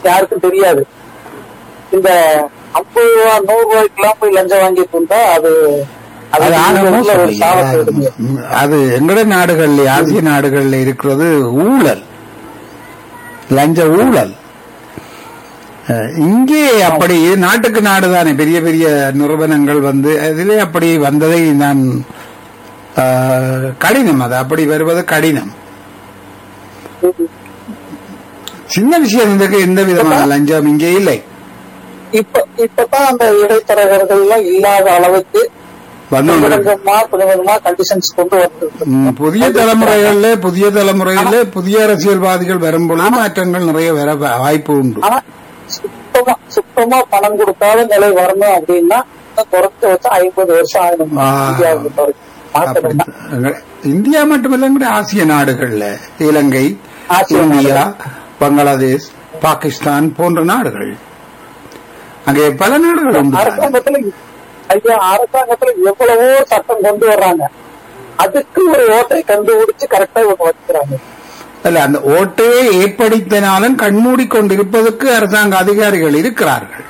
யாருக்கும் தெரியாது இந்த ஐம்பது ரூபா நூறு ரூபாய்க்கெல்லாம் போய் லஞ்சம் வாங்கிட்டு இருந்தா அது அது அது ஆக இந்த ஊர்ல ஒரு மோசம் சாபத்தை இல்லையா? விடுங்க. அது எங்கட நாடுகள்ல ஆசிய நாடுகள்ல இருக்கிறது ஊழல் லஞ்ச ஊழல் அஹ், இங்கே அப்படி நாட்டுக்கு நாடுதானே பெரிய பெரிய நிறுவனங்கள் வந்து அதிலே அப்படி வந்ததை நான் அஹ், கடினம் அது அப்படி வருவது கடினம் சின்ன விஷயம் இதுக்கு எந்த விதமான லஞ்சம் இங்கே இல்லை இப்ப இப்பதான் அந்த இடைத்தரகர்கள் எல்லாம் இல்லாத அளவுக்கு வந்து கொஞ்சம் கொஞ்சமா கொஞ்சம் கொஞ்சமா கண்டிஷன்ஸ் கொண்டு வந்து ம், புதிய தலைமுறைகள்ல புதிய தலைமுறையில புதிய அரசியல்வாதிகள் வரும்பொழுது மாற்றங்கள் நிறைய வர வ- வாய்ப்பு உண்டு ஆனா சுத்தமா சுத்தமா பணம் கொடுக்காத நிலை வரணும் அப்படின்னா இன்னும் குறைச்சு வச்சா ஐம்பது வருஷம் ஆகணும் ஆ. இந்தியாவுக்கு பொறுத்து. மாத்தணும்னா. அப்படி- எங்க- இந்தியா மட்டுமல்ல எங்களுடைய ஆசிய நாடுகள்ல இலங்கை ஆசிய இந்தியா பங்களாதேஷ் பாகிஸ்தான் போன்ற நாடுகள் அங்கே பல நாடுகள் உண்டு தானே. அரசாங்கத்துல ஐயா அரசாங்கத்துல எவ்வளவோ சட்டம் கொண்டு வர்றாங்க அதுக்கு ஒரு ஓட்டை கண்டுபிடிச்சு கரெக்டா இவங்க வச்சுக்கிறாங்க அல்ல அந்த ஓட்டையை ஏற்படுத்தினாலும் கண்மூடி கொண்டிருப்பதற்கு அரசாங்க அதிகாரிகள் இருக்கிறார்கள்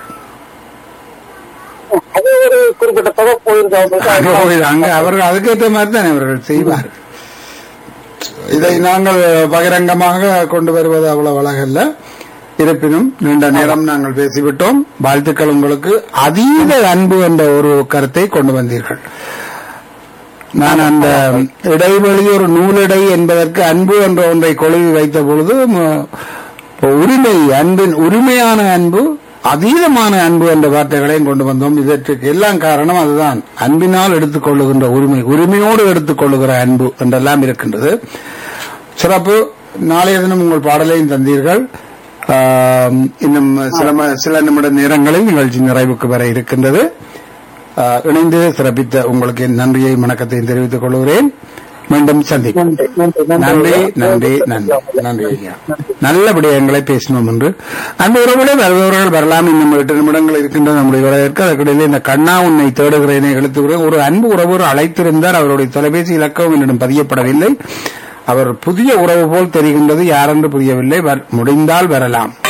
அது ஒரு குறிப்பிட்ட தொகை போயிருக்கு அவங்களுக்கு அங்க அது போய் அங்க அவர்கள் அதுக்கேற்ற மாதிரி தான் அவர்கள் செய்வார்கள் இதை நாங்கள் பகிரங்கமாக கொண்டு வருவது அவ்வளவு அழகல்ல இருப்பினும் நீண்ட நேரம் நாங்கள் பேசிவிட்டோம் வாழ்த்துக்கள் உங்களுக்கு அதீத அன்பு என்ற ஒரு கருத்தை கொண்டு வந்தீர்கள் நான் அந்த இடைவெளி ஒரு நூலிடை என்பதற்கு அன்பு என்ற ஒன்றை கொழுவி வைத்த பொழுது ம- இப்போ உரிமை அன்பின் உரிமையான அன்பு அதீதமான அன்பு என்ற வார்த்தைகளையும் கொண்டு வந்தோம் இதற்கு எல்லாம் காரணம் அதுதான் அன்பினால் எடுத்துக்கொள்ளுகின்ற உரிமை உரிமையோடு எடுத்துக்கொள்ளுகிற அன்பு என்றெல்லாம் இருக்கின்றது சிறப்பு நாளைய தினம் உங்கள் பாடலையும் தந்தீர்கள் ஆம், இன்னும் சில ம- சில நிமிட நேரங்களில் நிகழ்ச்சி நிறைவுக்கு வர இருக்கின்றது ஆ, இணைந்து சிறப்பித்த உங்களுக்கு என் நன்றியை வணக்கத்தையும் தெரிவித்துக் கொள்கிறேன் மீண்டும் சந்திப்போம் நன்றி நன்றி நன்றி நன்றி நன்றி நன்றி ஐயா நல்லபடியாக எங்களை பேசினோம் என்று அந்த உறவுகளே வருபவர்கள் வரலாம் இன்னும் எட்டு நிமிடங்கள் இருக்கின்ற நம்முடைய வரவேற்க அதற்கிடையிலே இந்த கண்ணா உன்னை தேடுகிறேனே எழுத்துகிறேன் ஒரு அன்பு உறவு ஒரு அழைத்திருந்தார் அவருடைய தொலைபேசி இலக்கம் என்னிடம் பதியப்படவில்லை அவர் புதிய உறவு போல் தெரிகின்றது யாரென்று புரியவில்லை வர்- முடிந்தால் வரலாம்